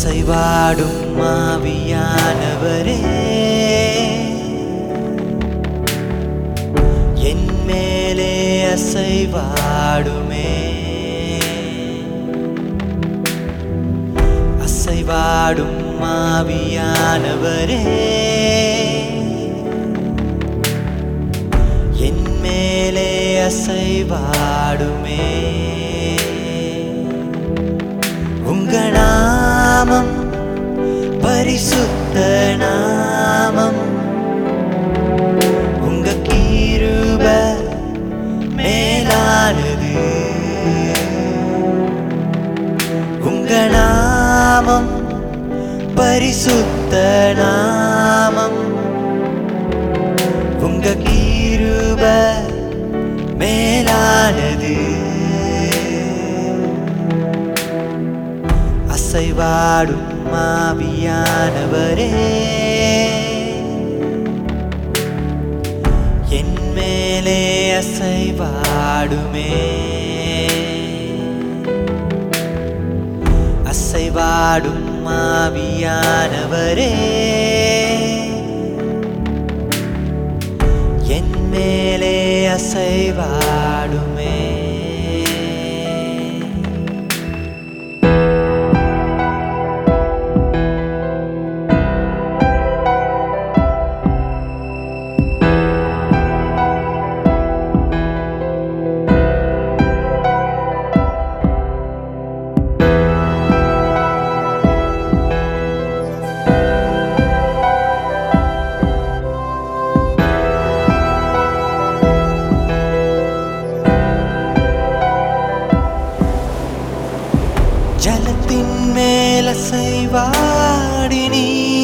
அசைவாடும் மாவியானவரே என் மேலே அசைவாடுமே அசைவாடும் மாவியானவரே என் மேலே அசைவாடுமே உங்க நாமம் பரிசுத்த நாமம் உங்க கீருப மேலானது உங்க நாமம் பரிசுத்த நாமம் உங்க கீருப மேலானது அசைவாடும் மாவியானவரே என் மேலே அசைவாடுமே அசைவாடும் மாவியானவரே என் மேலே அசைவாடுமே ஜலத்தின் மேல செய்வாடினி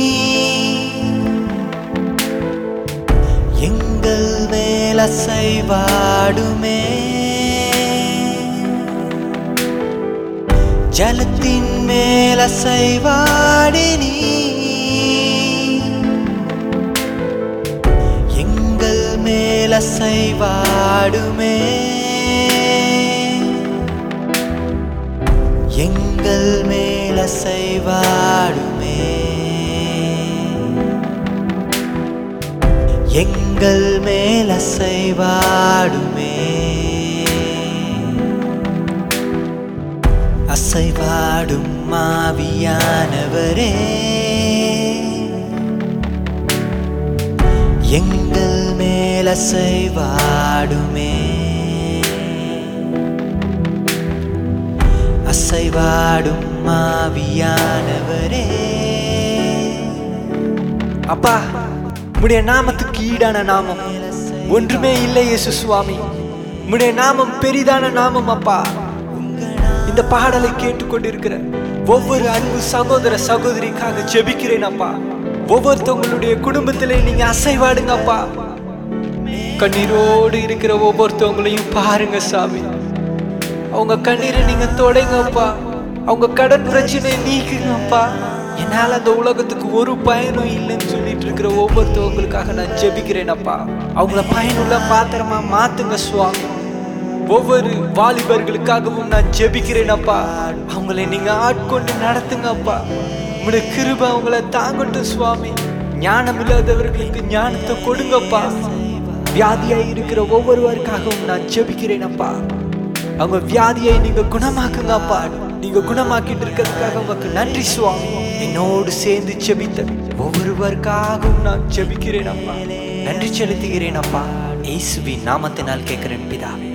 எங்கள் மேல செய்வாடுமே ஜலத்தின் மேல செய்வாடினி எங்கள் மேல செய்வாடுமே எங்கள் மேல செய்வாடுமே எங்கள் மேல செய்வாடுமே அசைவாடும் மாவியானவரே எங்கள் மேல செய்வாடுமே அசைவாடும் மாவியானவரே அப்பா உம்முடைய நாமத்துக்கு ஈடான நாமம் ஒன்றுமே இல்லை இயேசு சுவாமி உம்முடைய நாமம் பெரிதான நாமம் அப்பா இந்த பாடலை கேட்டுக்கொண்டிருக்கிற ஒவ்வொரு அன்பு சகோதர சகோதரிக்காக ஜெபிக்கிறேன் அப்பா ஒவ்வொருத்தவங்களுடைய குடும்பத்திலே நீங்க அசைவாடுங்க அப்பா கண்ணீரோடு இருக்கிற ஒவ்வொருத்தவங்களையும் பாருங்க சாமி அவங்க கண்ணீரை நீங்க தொடைங்கப்பா அவங்க கடன் பிரச்சனையை நீக்குங்கப்பா என்னால அந்த உலகத்துக்கு ஒரு பயனும் இல்லைன்னு சொல்லிட்டு இருக்கிற ஒவ்வொருத்தவங்களுக்காக நான் ஜெபிக்கிறேனப்பா அவங்கள பயனுள்ள பாத்திரமா மாத்துங்க சுவாமி ஒவ்வொரு வாலிபர்களுக்காகவும் நான் ஜெபிக்கிறேனப்பா அவங்களை நீங்க ஆட்கொண்டு நடத்துங்கப்பா உங்களுடைய கிருப அவங்கள தாங்கட்டும் சுவாமி ஞானம் இல்லாதவர்களுக்கு ஞானத்தை கொடுங்கப்பா வியாதியாய் இருக்கிற ஒவ்வொருவருக்காகவும் நான் ஜெபிக்கிறேனப்பா அவங்க வியாதியை நீங்க குணமாக்குங்கப்பா நீங்க குணமாக்கிட்டு இருக்கிறதுக்காக உங்களுக்கு நன்றி சுவாமி என்னோடு சேர்ந்து ஜெபித்த ஒவ்வொருவருக்காகவும் நான் ஜெபிக்கிறேன் அப்பா நன்றி செலுத்துகிறேன் அப்பா இயேசுவின் நாமத்தினால் கேட்கிறேன் பிதாவே